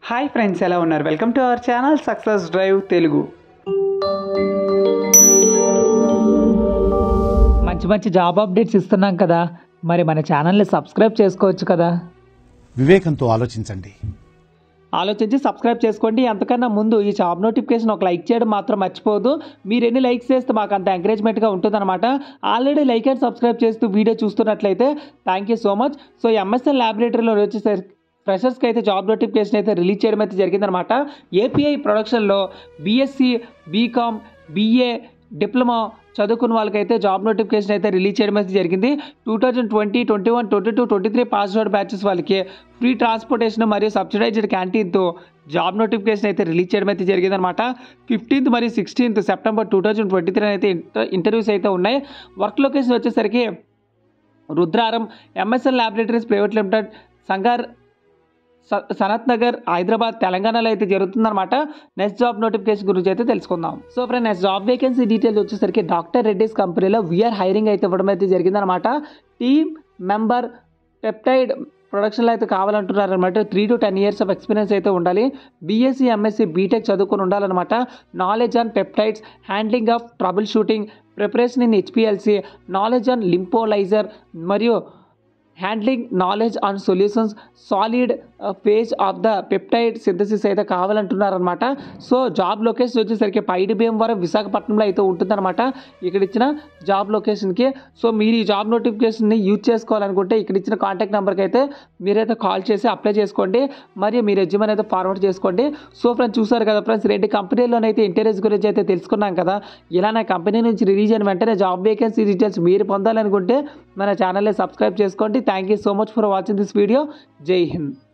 hi friends ఎలా ఉన్నారు welcome to our channel success drive Telugu మంచి మంచి జాబ్ అప్డేట్స్ ఇస్తున్నాం కదా మరి మన ఛానల్ని సబ్స్క్రైబ్ చేసుకోవచ్చు కదా వివేకంతో ఆలోచించండి ఆలోచించి సబ్స్క్రైబ్ చేసుకోండి అంతకన్నా ముందు ఈ జాబ్ నోటిఫికేషన్ ఒక లైక్ చేయడం మాత్రం మర్చిపోదు మీరు ఎన్ని లైక్స్ చేస్తే మాకు అంత ఎంకరేజ్మెంట్గా ఉంటుందన్నమాట ఆల్రెడీ లైక్ అండ్ సబ్స్క్రైబ్ చేస్తూ వీడియో చూస్తున్నట్లయితే thank you so much so MSL ల్యాబొరేటరీలో వచ్చేసరికి ఫ్రెషర్స్కి అయితే జాబ్ నోటిఫికేషన్ అయితే రిలీజ్ చేయడం అయితే జరిగిందనమాట ఏపీఐ ప్రొడక్షన్లో బీఎస్సీ బీకామ్ బీఏ డిప్లొమా చదువుకున్న వాళ్ళకైతే జాబ్ నోటిఫికేషన్ అయితే రిలీజ్ చేయడం అయితే జరిగింది two thousand twenty twenty one twenty two twenty three pass out batches వాళ్ళకి ఫ్రీ ట్రాన్స్పోర్టేషన్ మరియు సబ్సిడైజ్డ్ క్యాంటీన్తో జాబ్ నోటిఫికేషన్ అయితే రిలీజ్ చేయడం అయితే జరిగిందనమాట ఫిఫ్టీన్త్ మరియు sixteenth September two thousand twenty three అయితే ఇంటర్ ఇంటర్వ్యూస్ అయితే ఉన్నాయి వర్క్ లొకేషన్ వచ్చేసరికి Rudraram MSL laboratories private limited సంగార్ స- సనత్ నగర్ హైదరాబాద్ తెలంగాణలో అయితే జరుగుతుందన్నమాట నెక్స్ట్ జాబ్ నోటిఫికేషన్ గురించి అయితే తెలుసుకుందాం so friend next job vacancy details వచ్చేసరికి డాక్టర్ రెడ్డిస్ కంపెనీలో విఆర్ హైరింగ్ అయితే ఇవ్వడం అయితే జరిగిందనమాట టీమ్ మెంబర్ పెప్టైడ్ ప్రొడక్షన్లో అయితే కావాలంటున్నారు అనమాట three to ten years of experience అయితే ఉండాలి బీఎస్సీ ఎంఎస్సీ బీటెక్ చదువుకొని ఉండాలన్నమాట knowledge on peptides handling of troubleshooting preparation in HPLC knowledge on lyophilizer మరియు handling knowledge on solutions solid phase of the peptide synthesis అయితే కావాలంటున్నారనమాట so job location వచ్చేసరికి పైడి భీమవరం విశాఖపట్నంలో అయితే ఉంటుందన్నమాట ఇక్కడ ఇచ్చిన జాబ్ లొకేషన్కి సో మీరు ఈ జాబ్ నోటిఫికేషన్ని యూజ్ చేసుకోవాలనుకుంటే ఇక్కడ ఇచ్చిన కాంటాక్ట్ నెంబర్కి అయితే మీరైతే కాల్ చేసి అప్లై చేసుకోండి మరియు మీ రెజ్యూమన్ అయితే ఫార్వర్డ్ చేసుకోండి సో ఫ్రెండ్స్ చూసారు కదా ఫ్రెండ్స్ రెండు కంపెనీల్లోనైతే ఇంటర్వ్యూస్ గురించి అయితే తెలుసుకున్నాం కదా ఇలా నా కంపెనీ నుంచి రిలీజ్ అయిన వెంటనే జాబ్ వేకెన్సీ డీటెయిల్స్ మీరు పొందాలనుకుంటే మన ఛానల్ని సబ్స్క్రైబ్ చేసుకోండి thank you so much for watching this video Jai Hind